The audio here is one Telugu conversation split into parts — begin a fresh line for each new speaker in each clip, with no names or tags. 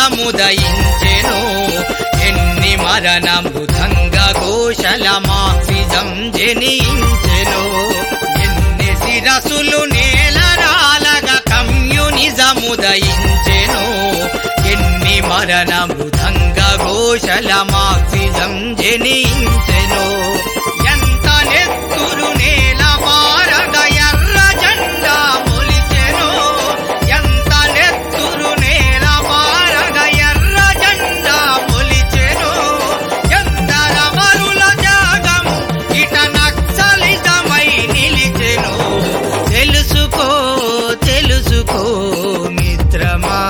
నిజముదయించెను ఎన్ని మరణ మృదంగ ఘోషల మాక్సిజం జనించెను ఎన్ని శిరసులు నేలరాలగా కమ్యూనిజముదయించెను ఎన్ని మరణ మృదంగ ఘోషల మాక్సిజం జనించెను ఎంత నెత్తురు నేల మారగ ఎర్ర జెండా మొలిచెను ఎంత నెత్తురు నేల మారగ ఎర్ర జెండా మొలిచెను ఎందర మరుల జాగము ఇట నక్సలితమై నిలిచెను తెలుసుకో తెలుసుకో మిత్రమా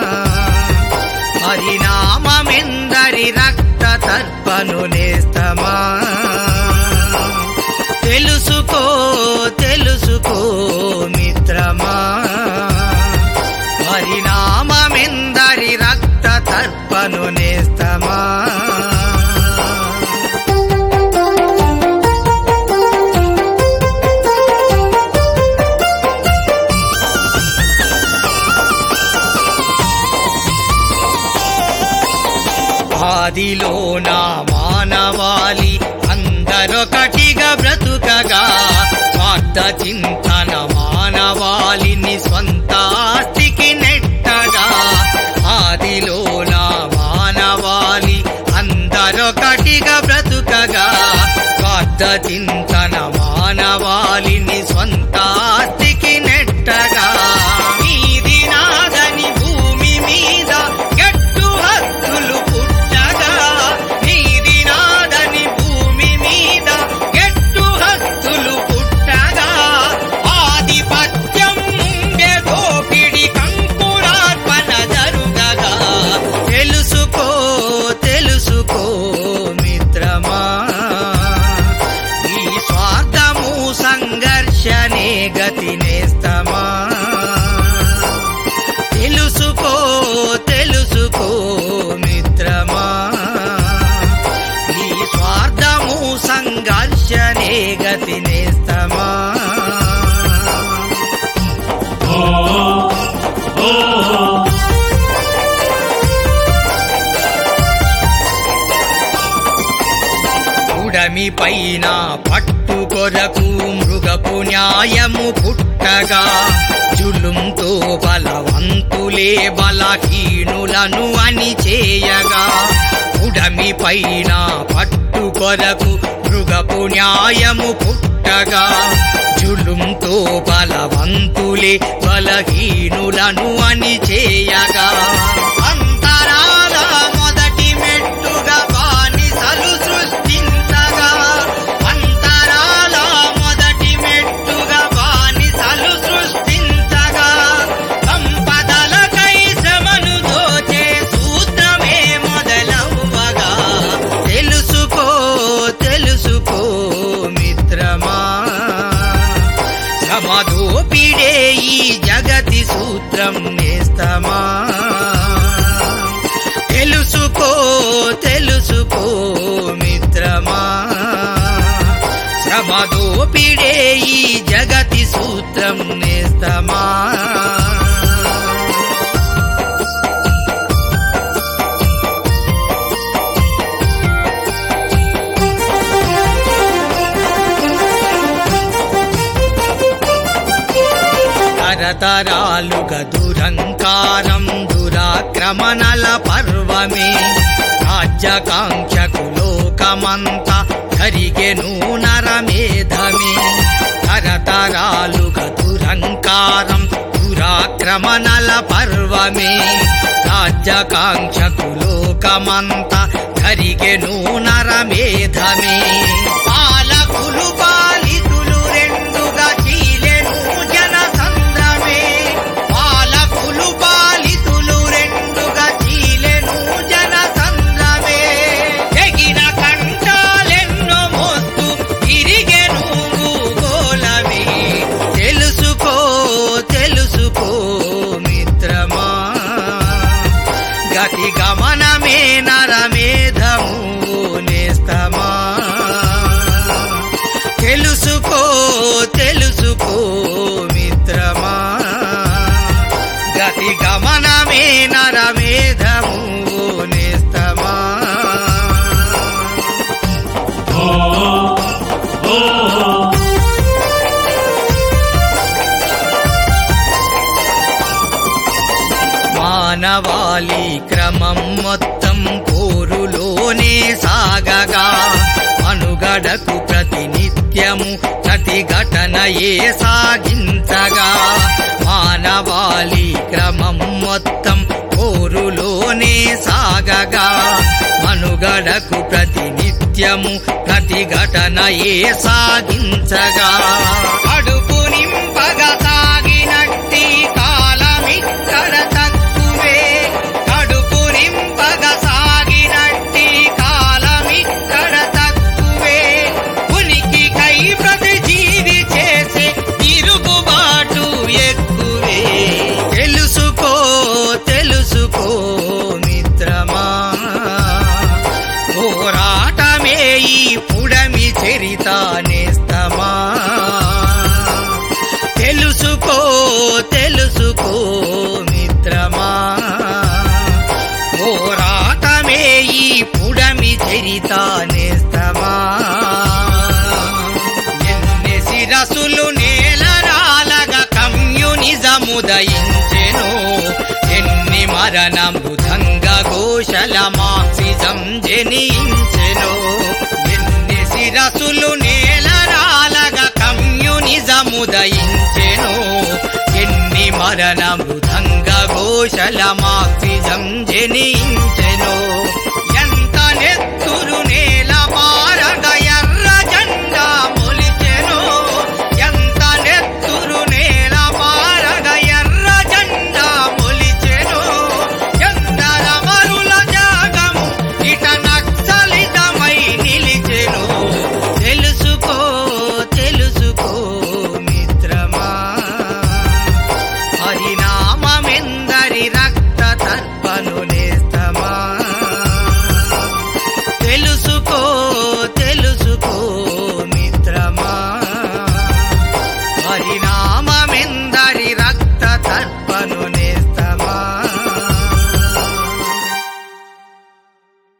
పరిణామమెందరి రక్త తర్పను నేస్తమా తెలుసుకో తెలుసుకో మిత్రమా పరిణామమెందరి రక్త తర్పను నేస్తమా ఆదిలో నా మానవాళి అందరొకటిగా బ్రతుకగా స్వార్థ చింతన మానవాళిని స్వంత ఆస్తికి నెట్టగా ఆదిలో నా మానవాళి అందరొకటిగా బ్రతుకగా స్వార్థ చింతన మానవాళిని స్వంత ఆస్తికి నెట్టగా నీది నాదని భూమి మీద గట్టు హక్కులు పుట్టగా నీది నాదని భూమి మీద గట్టు హక్కులు పుట్టగా ఆధిపత్యం ముందే దోపిడి కంకురార్పణ జరుగగా తెలుసుకో తెలుసుకో మిత్రమా ఈ స్వార్థము సంఘర్షణే గతి నేస్తమా తెలుసుకో తెలుసుకో మిత్రమా ఈ స్వార్థము సంఘర్షణే గతి నేస్తమా ఉడమి పైన పట్టు కొరకు మృగపు న్యాయము పుట్టగా జులుంతో బలవంతులే బలహీనులను అని చేయగా ఉడమి పైన పట్టు కొరకు మృగపు న్యాయము పుట్టగా జులుంతో బలవంతులే బలహీనులను అని చేయగా అంతరాల మొదటి మెట్టుగా బానిసలు సృష్టించగా అంతరాల మొదటి మెట్టుగా బానిసలు సృష్టించగా సంపదలకై శ్రమను దోచే సూత్రమే మొదలవ్వగా తెలుసుకో తెలుసుకో మిత్రమా సమదోపిడే ఈ జగతి సూత్రం నేస్తమా తెలుసుకో తెలుసుకో మిత్రమా శ్రమదోపిడే ఈ జగతి సూత్రం నేస్తమా తరతరాలుగా దురంకారం దురాక్రమణల పర్వమే రాజ్యకాంక్షకు లోకమంతా జరిగెను నరమేధమే తరతరాలుగా దురంకారం దురాక్రమణల పర్వమే రాజ్యకాంక్షకు లోకమంతా జరిగెను నరమేధమే పాలకులు పాలితులు రెండుగా చీలెను జన సంద్రమే పాలకులు పాలితులు రెండుగా చీలెను జన సంద్రమే తెగిన కంటాలెన్నో మోస్తూ తిరిగెను భూగోళమే తెలుసుకో తెలుసుకో మిత్రమా గతి గమనమే నరమేధము నేస్తమా తెలుసుకో తెలుసుకో మిత్రమా గతి గమనమే సమానమే నరమేధము నేస్తమా మానవాళి క్రమం మొత్తం పోరులోనే సాగగా మనుగడకు ప్రతినిత్యము ప్రతిఘటనయే సాగించగా మానవాళి క్రమం మొత్తం పోరులోనే సాగగా మనుగడకు ప్రతినిత్యము ప్రతిఘటనయే సాగించగా కడుపు నింపగా సాగినట్టి కాలమిక్కడ తక్కువే కడుపు నింపగా సాగినట్టి కాలమిక్కడ తక్కువే ఉనికి కై ప్రతి జీవి చేసే తిరుగుబాటు ఎక్కువే తెలుసుకో తెలుసుకో మిత్రమా పోరాటమే ఈ పుడమి చరిత నేస్తమా తెలుసుకో తెలుసుకో మిత్రమా పోరాటమే ఈ పుడమి చరిత నేస్తమా ఎన్ని శిరసులు నేలరాలగా కమ్యూనిజముదయించెను ఎన్ని మరణముదంగ ఘోషల మార్క్సిజం జనించెను ఎన్ని శిరసులు నేలరాలగా కమ్యూనిజముదయించెను ఎన్ని మరణ మృదంగ ఘోషల మార్క్సిజం జనించెను